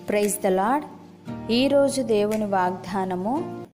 praise the lord ఈరోజు దేవుని వాగ్దానము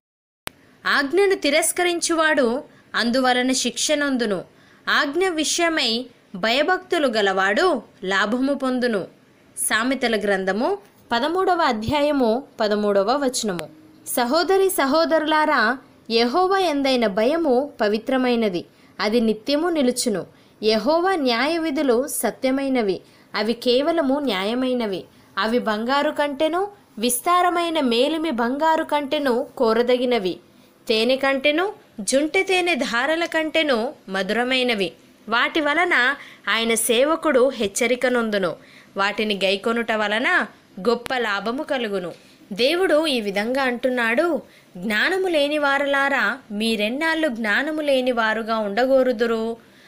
ఆజ్ఞను తిరస్కరించువాడు అందువలన శిక్షనందును ఆజ్ఞ విషయమై భయభక్తులు గలవాడు లాభము పొందును సామెతల గ్రంథము పదమూడవ అధ్యాయము పదమూడవ వచనము సహోదరి సహోదరులారా యెహోవా ఎందైన భయము పవిత్రమైనది అది నిత్యము నిలుచును యెహోవా న్యాయ విధులు సత్యమైనవి అవి కేవలము న్యాయమైనవి అవి బంగారు కంటెను విస్తారమైన మేలిమి బంగారు కంటెను కోరదగినవి తేనె కంటెను జుంటె తేనె ధారల కంటెను మధురమైనవి వాటి వలన ఆయన సేవకుడు హెచ్చరిక నొందును వాటిని గైకొనుట వలన గొప్ప లాభము కలుగును దేవుడు ఈ విధంగా అంటున్నాడు జ్ఞానము లేని వారలారా మీరెన్నాళ్ళు జ్ఞానము లేని వారుగా ఉండగోరుదురు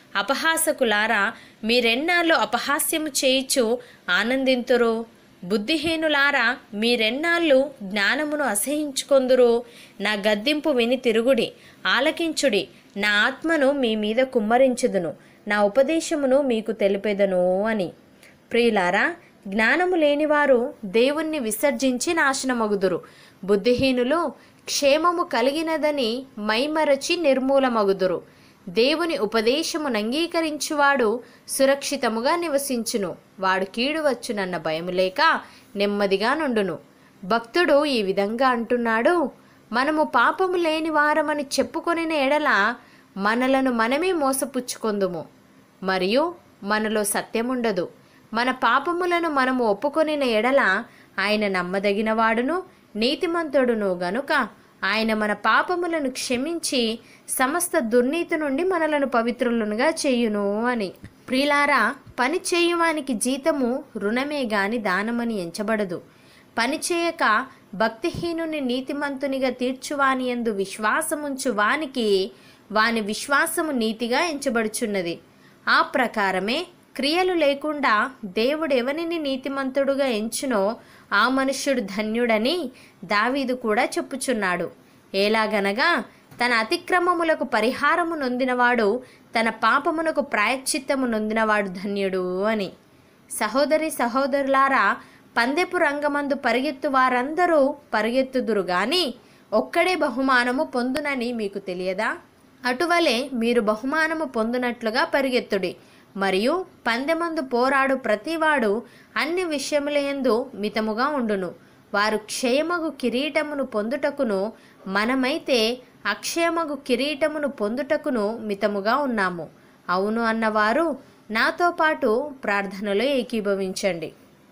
అపహాసకులారా మీరెన్నాళ్ళు అపహాస్యము చేయిచు ఆనందింతురు బుద్ధిహీనులారా మీరెన్నాళ్ళు జ్ఞానమును అసహించుకొందురు నా గద్దింపు విని తిరుగుడి ఆలకించుడి నా ఆత్మను మీ మీద కుమ్మరించుదును నా ఉపదేశమును మీకు తెలిపెదను అని ప్రియులారా జ్ఞానము లేనివారు దేవుణ్ణి విసర్జించి నాశనమగుదురు బుద్ధిహీనులు క్షేమము కలిగినదని మైమరచి నిర్మూలమగుదురు దేవుని ఉపదేశమును అంగీకరించువాడు సురక్షితముగా నివసించును వాడు కీడు వచ్చునన్న భయము లేక నెమ్మదిగా నుండును భక్తుడు ఈ విధంగా అంటున్నాడు మనము పాపము లేని వారమని చెప్పుకొనిన ఎడల మనలను మనమే మోసపుచ్చుకొందుము మరియు మనలో సత్యముండదు మన పాపములను మనము ఒప్పుకొనిన ఎడల ఆయన నమ్మదగినవాడును నీతిమంతుడును గనుక ఆయన మన పాపములను క్షమించి సమస్త దుర్నీతి నుండి మనలను పవిత్రులనుగా చేయును అని ప్రియులారా పని చేయువానికి జీతము రుణమే గాని దానమని ఎంచబడదు పని చేయక భక్తిహీనుని నీతిమంతునిగా తీర్చువాని ఎందు విశ్వాసముంచు వానికి వాని విశ్వాసము నీతిగా ఎంచబడుచున్నది ఆ ప్రకారమే క్రియలు లేకుండా దేవుడు ఎవరిని నీతిమంతుడుగా ఎంచునో ఆ మనుష్యుడు ధన్యుడని దావీదు కూడా చెప్పుచున్నాడు ఎలాగనగా తన అతిక్రమములకు పరిహారము నొందినవాడు తన పాపమునకు ప్రాయశ్చిత్తము నొందినవాడు ధన్యుడు అని సహోదరి సహోదరులారా పందెపు రంగమందు పరిగెత్తు వారందరూ పరిగెత్తుదురు గాని ఒక్కడే బహుమానము పొందునని మీకు తెలియదా అటువలే మీరు బహుమానము పొందునట్లుగా పరిగెత్తుడి మరియు పందెమందు పోరాడు ప్రతివాడు అన్ని విషయములయందు మితముగా ఉండును వారు క్షయమగు కిరీటమును పొందుటకును మనమైతే అక్షయమగు కిరీటమును పొందుటకును మితముగా ఉన్నాము అవును అన్నవారు నాతో పాటు ప్రార్థనలో ఏకీభవించండి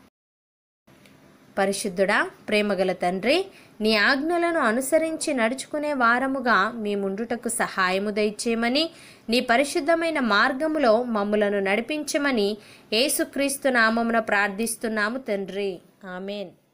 పరిశుద్ధుడా ప్రేమగల తండ్రి నీ ఆజ్ఞలను అనుసరించి నడుచుకునే వారముగా మీ ముండుటకు సహాయము దయచేయమని నీ పరిశుద్ధమైన మార్గములో మమ్ములను నడిపించమని యేసుక్రీస్తు నామమున ప్రార్థిస్తున్నాము తండ్రి ఆమెన్